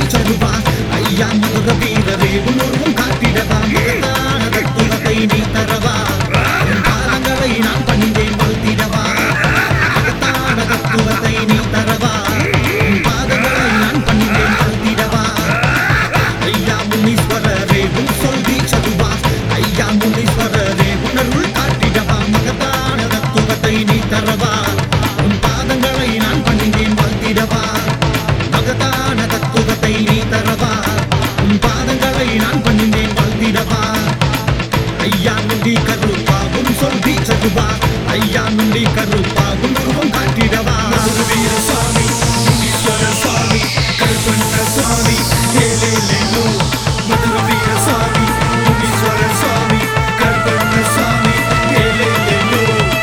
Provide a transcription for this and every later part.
சருவா ஐயா மதுர வீரரே உணர்வும் காட்டிடவா மகத்தான தத்துவத்தை நீ தரவா உன் பாதங்களை நான் பணிந்தேன் வாழ்த்திடவா மகத்தான தத்துவத்தை நீ தரவா உன் பாதங்களை நான் பணிந்தேன் வாழ்த்திடவா ஐயா முனீஸ்வரரே உன் சொல்வி சதுவா ஐயா முனீஸ்வரரே உணர்வுள் காட்டிடவா மகத்தான தத்துவத்தை நீ தரவா உன் பாதங்களை நான் பணிந்தேன் வாழ்த்திடவா மகத்தான தத்துவத்தை நீ தரவா உன் பாதங்களை நான் பணிந்தேன் வாழ்த்திடவா ஐயா நுண்டி கருப்பா உன் சொல்வி சதுவா ஐயா நுண்டி கருப்பா உன் உருவம் காட்டிடவா வீர சுவாமி முனீஸ்வர சுவாமி கல்பண்ண சுவாமி ஏலேலேலோ மதுர வீர சுவாமி முனீஸ்வர சுவாமி கல்பண்ண சுவாமி ஏலேலேலோ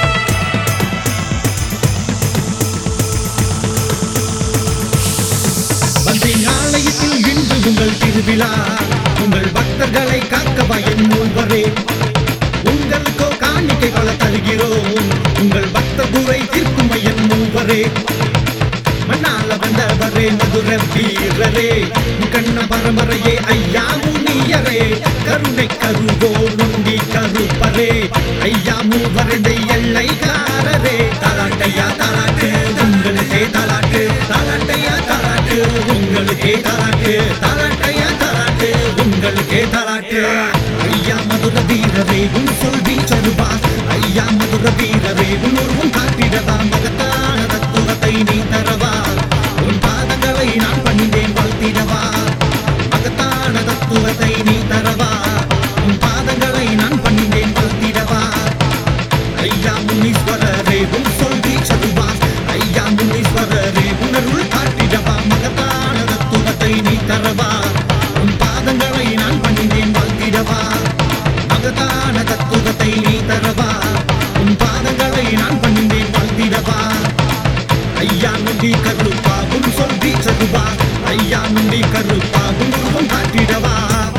வந்தேன் ஆலயத்தில் இன்று உங்கள் திருவிழா உங்கள் பக்தர்களை காக்கவா என் மூவரே உங்களுக்கோ காணிக்கை பல தருகிறோம் உங்கள் பக்த குறை தீர்க்கும் என் மூவரே மண்ணால வந்தவரே மதுர வீரரே கண்ண பரம்பரையே ஐயா முனியரே கருணை கருவோ நுண்டி கருப்பரே ஐயா மூவரடை எல்லைக்காரரே தாலாட்டையா தாலாட்டு உங்களுக்கே தாலாட்டு தாலாட்டையா தாலாட்டு உங்களுக்கே தாலாட்டு தாலாட்டையா தாலாட்டு உங்களுக்கே தாலாட்டு ஐயா மதுர வீரரே உன் சொல்வி சருவா ஐயா மதுர வீரரே உன் உருவம் காட்டிடவா மகத்தான தத்துவத்தை நீ தரவா உன் பாதங்களை நான் பணிந்தேன் வாழ்த்திடவா மகத்தான தத்துவத்தை நீ தரவா உன் பாதங்களை நான் பணிந்தேன் வாழ்த்திடவா ஐயா முனீஸ்வரரே உன் சொல்வி சருவா ஐயா முனீஸ்வரரே உணர்வுள் காட்டிடவா மகத்தான தத்துவத்தை நீ தரவா உன் பாதங்களை நான் பணிந்தேன் வாழ்த்திடவா மகத்தான தத்துவத்தை நீ தரவா உன் பாதங்களை நான் பணிந்தேன் வாழ்த்திடவா ஐயா நுண்டி கருப்பா உன் சொல்வி சருவா ஐயா நுண்டி கருப்பா உன் உருவம் காட்டிடவா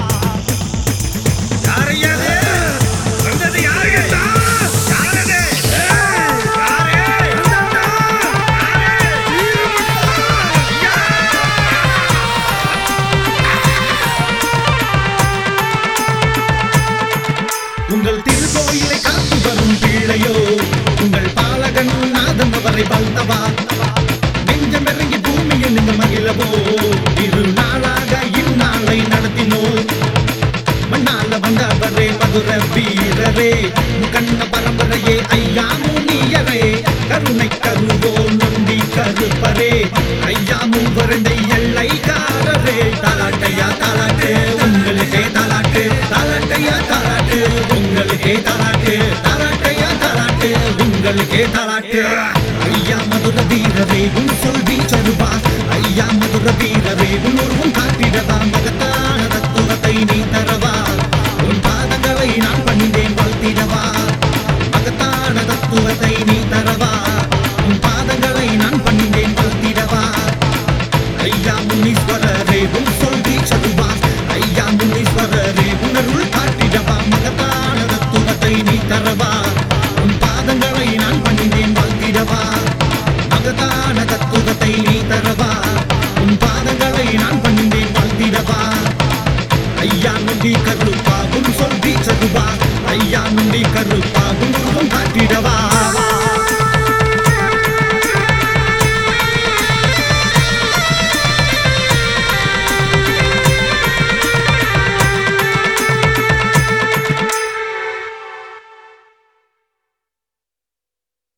யாரையாது வந்தது யாரு கேட்டா யாரது யாரே உங்கள் திருக்கோயிலை காத்து வரும் பிள்ளையோ உங்கள் பாலகன் நாதன் அவரை வளர்த்தவா நெஞ்சம் இறங்கி பூமியில் நின்று மகிழவோ இரு நாளாக இந்நாளை நடத்தினோ மண்ணால வந்தவரே மதுர வீரரே கண்ண பரம்பரையே ஐயா முனியரே கருணை கருவோ நொண்டி கருப்பரே ஐயா மூவரண்டை எல்லைக்காரரே தாலாட்டையா தாலாட்டு உங்களுக்கே தாலாட்டு தாலாட்டையா தாலாட்டு உங்களுக்கே தாலாட்டு தாலாட்டையா தாலாட்டு உங்களுக்கே தாலாட்டு ஐயா மதுர வீரரே உன் சொல்வி சருவா ஐயா மதுர வீரரே உன் உருவம் காட்டிடவா மகத்தான தத்துவத்தை நீ தரவா உன் பாதங்களை நான் பணிந்தேன் வாழ்த்திடவா மகத்தான தத்துவத்தை நீ தரவா உன் பாதங்களை நான் பணிந்தேன் வாழ்த்திடவா ஐயா முனீஸ்வரரே உன் சொல்வி சருவா ஐயா முனீஸ்வரரே உணர்வுள் காட்டிடவா மகத்தான தத்துவத்தை நீ தரவா உன் பாதங்களை நான் பணிந்தேன் வாழ்த்திடவா மகத்தான தத்துவத்தை நீ தரவா உன் பாதங்களை நான் பணிந்தேன் வாழ்த்திடவா ஐயா நுண்டி கருப்பா உன் சொல்வி சருவா ஐயா நுண்டி கருப்பா உன் உருவம் காட்டிடவா